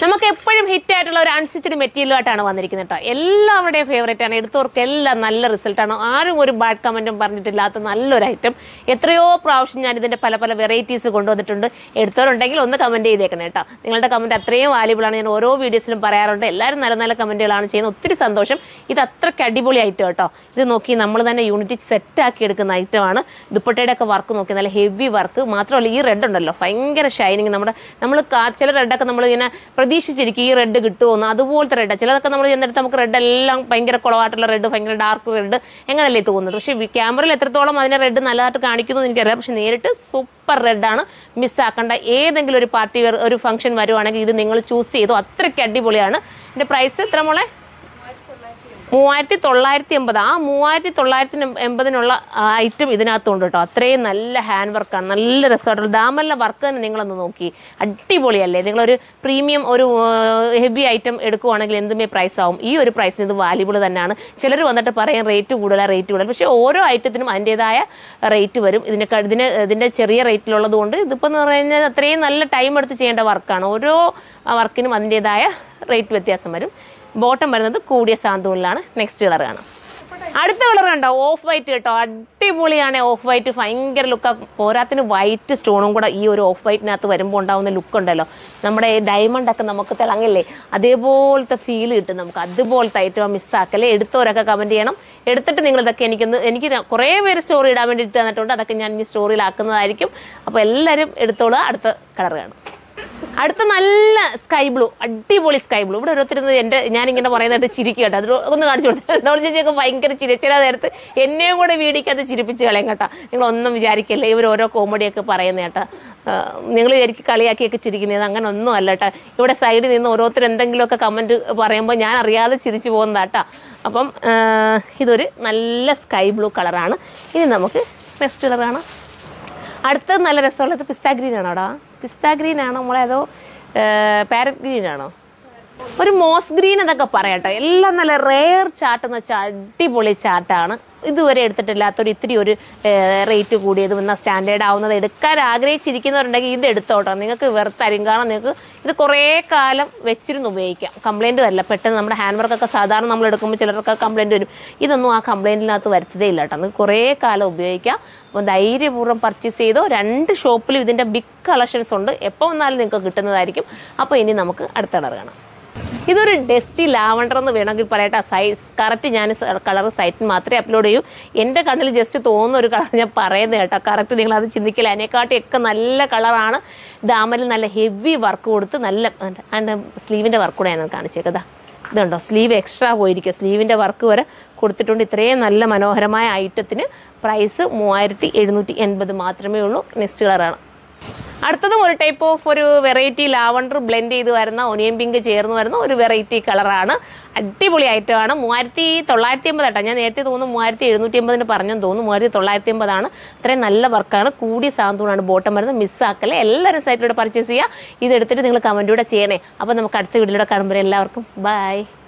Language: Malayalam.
നമുക്ക് എപ്പോഴും ഹിറ്റ് ആയിട്ടുള്ള ഒരു അൺസ്റ്റിച്ചഡ് മെറ്റീരിയലായിട്ടാണ് വന്നിരിക്കുന്നത് കേട്ടോ എല്ലാവരുടെയും ഫേവറേറ്റ് ആണ് എടുത്തവർക്ക് എല്ലാം നല്ല റിസൾട്ടാണ് ആരും ഒരു ബാഡ് കമൻറ്റും പറഞ്ഞിട്ടില്ലാത്ത നല്ലൊരു ഐറ്റം എത്രയോ പ്രാവശ്യം ഞാൻ ഇതിൻ്റെ പല പല വെറൈറ്റീസ് കൊണ്ടുവന്നിട്ടുണ്ട് എടുത്തവരുണ്ടെങ്കിൽ ഒന്ന് കമൻറ്റ് ചെയ്തേക്കണം കേട്ടോ നിങ്ങളുടെ കമൻറ്റ് അത്രയും വാല്യബിൾ ആണ് ഞാൻ ഓരോ വീഡിയോസിലും പറയാറുണ്ട് എല്ലാവരും നല്ല നല്ല കമൻറ്റുകളാണ് ചെയ്യുന്നത് ഒത്തിരി സന്തോഷം ഇത് അത്രയ്ക്ക് അടിപൊളി ഐറ്റം കേട്ടോ ഇത് നോക്കി നമ്മൾ തന്നെ യൂണിറ്റ് സെറ്റാക്കി എടുക്കുന്ന ഐറ്റമാണ് ദുപ്പട്ടയുടെ ഒക്കെ വർക്ക് നോക്കി നല്ല ഹെവി വർക്ക് മാത്രമല്ല ഈ റെഡ് ഉണ്ടല്ലോ ഭയങ്കര ഷൈനിങ് നമ്മുടെ നമ്മൾ ചില റെഡൊക്കെ നമ്മൾ ഇങ്ങനെ പ്രതീക്ഷിച്ചിരിക്കും ഈ റെഡ് കിട്ടുമെന്ന് അതുപോലത്തെ റെഡ് ചിലതൊക്കെ നമ്മൾ ചെന്നിട്ട് നമുക്ക് റെഡ് എല്ലാം ഭയങ്കര കുളവായിട്ടുള്ള റെഡ് ഭയങ്കര ഡാർക്ക് റെഡ് എങ്ങനെയല്ലേ തോന്നുന്നത് പക്ഷേ ക്യാമറയിൽ എത്രത്തോളം അതിനെ റെഡ് നല്ലതായിട്ട് കാണിക്കുന്നു എന്ന് എനിക്കറിയാം പക്ഷെ നേരിട്ട് സൂപ്പർ റെഡാണ് മിസ്സാക്കേണ്ട ഏതെങ്കിലും ഒരു പാർട്ടി ഒരു ഫംഗ്ഷൻ വരുവാണെങ്കിൽ ഇത് നിങ്ങൾ ചൂസ് ചെയ്തു അത്രയ്ക്ക് അടിപൊളിയാണ് ഇതിന്റെ പ്രൈസ് എത്ര മോളെ മൂവായിരത്തി തൊള്ളായിരത്തി എൺപത് ആ മൂവായിരത്തി തൊള്ളായിരത്തി എൺപതിനുള്ള ഐറ്റം ഇതിനകത്തുണ്ട് കേട്ടോ അത്രയും നല്ല ഹാൻഡ് വർക്കാണ് നല്ല രസമായിട്ടുള്ള ദാമല്ല വർക്ക് തന്നെ നിങ്ങളൊന്ന് നോക്കി അടിപൊളിയല്ലേ നിങ്ങളൊരു പ്രീമിയം ഒരു ഹെവി ഐറ്റം എടുക്കുവാണെങ്കിൽ എന്തുമേ പ്രൈസ് ആവും ഈ ഒരു പ്രൈസിന് ഇത് വാല്യുബിൾ തന്നെയാണ് ചിലർ വന്നിട്ട് പറയും റേറ്റ് കൂടുതലാണ് റേറ്റ് കൂടുതൽ പക്ഷേ ഓരോ ഐറ്റത്തിനും അതിൻ്റെതായ റേറ്റ് വരും ഇതിന് ക- ഇതിന് ഇതിൻ്റെ ചെറിയ റേറ്റിലുള്ളത് കൊണ്ട് ഇതിപ്പോൾ എന്ന് പറഞ്ഞാൽ അത്രയും നല്ല ടൈം എടുത്ത് ചെയ്യേണ്ട വർക്കാണ് ഓരോ വർക്കിനും അതിൻ്റെതായ റേറ്റ് വ്യത്യാസം വരും ബോട്ടം വരുന്നത് കൂടിയ സാന്തൂണിലാണ് നെക്സ്റ്റ് കളർ കാണാം അടുത്ത കളർ കണ്ടോ ഓഫ് വൈറ്റ് കേട്ടോ അടിപൊളിയാണ് ഓഫ് വൈറ്റ് ഭയങ്കര ലുക്ക് പോരാത്തിന് വൈറ്റ് സ്റ്റോണും കൂടെ ഈ ഒരു ഓഫ് വൈറ്റിനകത്ത് വരുമ്പോൾ ഉണ്ടാവുന്ന ലുക്ക് ഉണ്ടല്ലോ നമ്മുടെ ഡയമണ്ട് ഒക്കെ നമുക്ക് തിളങ്ങില്ലേ അതേപോലത്തെ ഫീൽ കിട്ടും നമുക്ക് അതുപോലത്തെ ഐറ്റം മിസ്സാക്കല്ലേ എടുത്തവരൊക്കെ കമൻറ്റ് ചെയ്യണം എടുത്തിട്ട് നിങ്ങൾ ഇതൊക്കെ എനിക്കൊന്ന് എനിക്ക് ര- കുറേ പേര് സ്റ്റോറി ഇടാൻ വേണ്ടിയിട്ട് തന്നിട്ടുണ്ട് അതൊക്കെ ഞാൻ ഇനി സ്റ്റോറിയിലാക്കുന്നതായിരിക്കും അപ്പോൾ എല്ലാവരും എടുത്തോളുക അടുത്ത കളർ കാണും അടുത്ത നല്ല സ്കൈ ബ്ലൂ അടിപൊളി സ്കൈ ബ്ലൂ ഇവിടെ ഓരോരുത്തരുന്ന് എൻ്റെ ഞാനിങ്ങനെ പറയുന്നതായിട്ട് ചിരിക്കുക കേട്ടോ അത് ഒന്ന് കാണിച്ചു കൊടുത്തു ഡോൾ ചേച്ചിയൊക്കെ ഭയങ്കര ചിരി ചില നേരത്ത് എന്നെയും കൂടെ വീടിക്കകത്ത് ചിരിപ്പിച്ച് കളയും കേട്ടോ നിങ്ങളൊന്നും വിചാരിക്കല്ലേ ഇവർ ഓരോ കോമഡിയൊക്കെ പറയുന്ന കേട്ടോ നിങ്ങൾ വിചാരിക്കും കളിയാക്കിയൊക്കെ ചിരിക്കുന്നത് അങ്ങനെ ഒന്നും അല്ല കേട്ടോ ഇവിടെ സൈഡിൽ നിന്ന് ഓരോരുത്തർ എന്തെങ്കിലുമൊക്കെ കമൻറ്റ് പറയുമ്പോൾ ഞാൻ അറിയാതെ ചിരിച്ചു പോകുന്നതാട്ടോ അപ്പം ആ, ഇതൊരു നല്ല സ്കൈ ബ്ലൂ കളറാണ് ഇനി നമുക്ക് നെക്സ്റ്റ് കളർ കാണാം അടുത്തത് നല്ല രസമുള്ളത് പിസ്ത ഗ്രീൻ ആണോ അവിടെ പിസ്ത ഗ്രീൻ ആണോ നമ്മളെ അതോ പാരറ്റ് ഗ്രീൻ ആണോ ഒരു മോസ് ഗ്രീൻ എന്നൊക്കെ പറയാട്ടോ എല്ലാം നല്ല റെയർ ചാട്ട് എന്ന് വെച്ചാൽ അടിപൊളി ചാട്ടാണ് ഇതുവരെ എടുത്തിട്ടില്ലാത്തൊരു ഇത്തിരി ഒരു റേറ്റ് കൂടിയതും എന്നാൽ സ്റ്റാൻഡേർഡ് ആവുന്നത് എടുക്കാൻ ആഗ്രഹിച്ചിരിക്കുന്നവരുണ്ടെങ്കിൽ ഇത് എടുത്തോട്ടോ നിങ്ങൾക്ക് വെറുത്തായിരിക്കും കാരണം നിങ്ങൾക്ക് ഇത് കുറേ കാലം വെച്ചിരുന്ന് ഉപയോഗിക്കാം കംപ്ലൈൻറ്റ് വരില്ല പെട്ടെന്ന് നമ്മുടെ ഹാൻഡ് വർക്കൊക്കെ സാധാരണ നമ്മൾ എടുക്കുമ്പോൾ ചിലർക്ക് കംപ്ലൈൻറ്റ് വരും ഇതൊന്നും ആ കംപ്ലൈൻറ്റിനകത്ത് വരുത്തതേ ഇല്ല കേട്ടോ നിങ്ങൾക്ക് കുറേ കാലം ഉപയോഗിക്കാം അപ്പോൾ ധൈര്യപൂർവ്വം പർച്ചേസ് ചെയ്തോ രണ്ട് ഷോപ്പിലും ഇതിൻ്റെ ബിഗ് കളക്ഷൻസ് ഉണ്ട് എപ്പോൾ വന്നാലും നിങ്ങൾക്ക് കിട്ടുന്നതായിരിക്കും അപ്പോൾ ഇനി നമുക്ക് അടുത്ത കളർ കാണാം ഇതൊരു ഡെസ്റ്റി ലാവണ്ടർ എന്ന് വേണമെങ്കിൽ പറയട്ടെ സൈസ് കറക്റ്റ് ഞാൻ കളർ സൈറ്റിൽ മാത്രമേ അപ്ലോഡ് ചെയ്യൂ എൻ്റെ കണ്ണിൽ ജസ്റ്റ് തോന്നുന്ന ഒരു കളർ ഞാൻ പറയുന്നത് കേട്ടോ കറക്റ്റ് നിങ്ങൾ അത് ചിന്തിക്കില്ല അതിനെക്കാട്ടിയൊക്കെ നല്ല കളറാണ് ദാമനിൽ നല്ല ഹെവി വർക്ക് കൊടുത്ത് നല്ല അതിൻ്റെ സ്ലീവിൻ്റെ വർക്ക് കൂടെ ഞാൻ കാണിച്ചേക്കതാ ഇതുണ്ടോ സ്ലീവ് എക്സ്ട്രാ പോയിരിക്കുക സ്ലീവിൻ്റെ വർക്ക് വരെ കൊടുത്തിട്ടുണ്ട് ഇത്രയും നല്ല മനോഹരമായ ഐറ്റത്തിന് പ്രൈസ് മൂവായിരത്തി എഴുന്നൂറ്റി എൺപത് മാത്രമേ ഉള്ളൂ നെക്സ്റ്റ് കളറാണ് അടുത്തതും ഒരു ടൈപ്പ് ഓഫ് ഒരു വെറൈറ്റി ലാവണ്ടർ ബ്ലെൻഡ് ചെയ്ത് വരുന്ന ഒനിയൻ പിങ്ക് ചേർന്ന് വരുന്ന ഒരു വെറൈറ്റി കളറാണ് അടിപൊളി ഐറ്റമാണ് മൂവായിരത്തി തൊള്ളായിരത്തി എൺപത് കേട്ടോ ഞാൻ നേരത്തെ തോന്നുന്നു മൂവായിരത്തി എഴുന്നൂറ്റി എൺപതിന് പറഞ്ഞെന്ന് തോന്നുന്നു മൂവായിരത്തി തൊള്ളായിരത്തി എൺപതാണ് അത്രയും നല്ല വർക്കാണ് കൂടിയ സാന്തൂണാണ് ബോട്ടം വരുന്നത് മിസ്സാക്കല്ലേ എല്ലാവരും സൈറ്റിലൂടെ പർച്ചേസ് ചെയ്യുക ഇത് എടുത്തിട്ട് നിങ്ങൾ കമൻറ്റിലൂടെ ചെയ്യണേ അപ്പോൾ നമുക്ക് അടുത്ത വീഡിയോയിലൂടെ കാണുമ്പോൾ എല്ലാവർക്കും ബൈ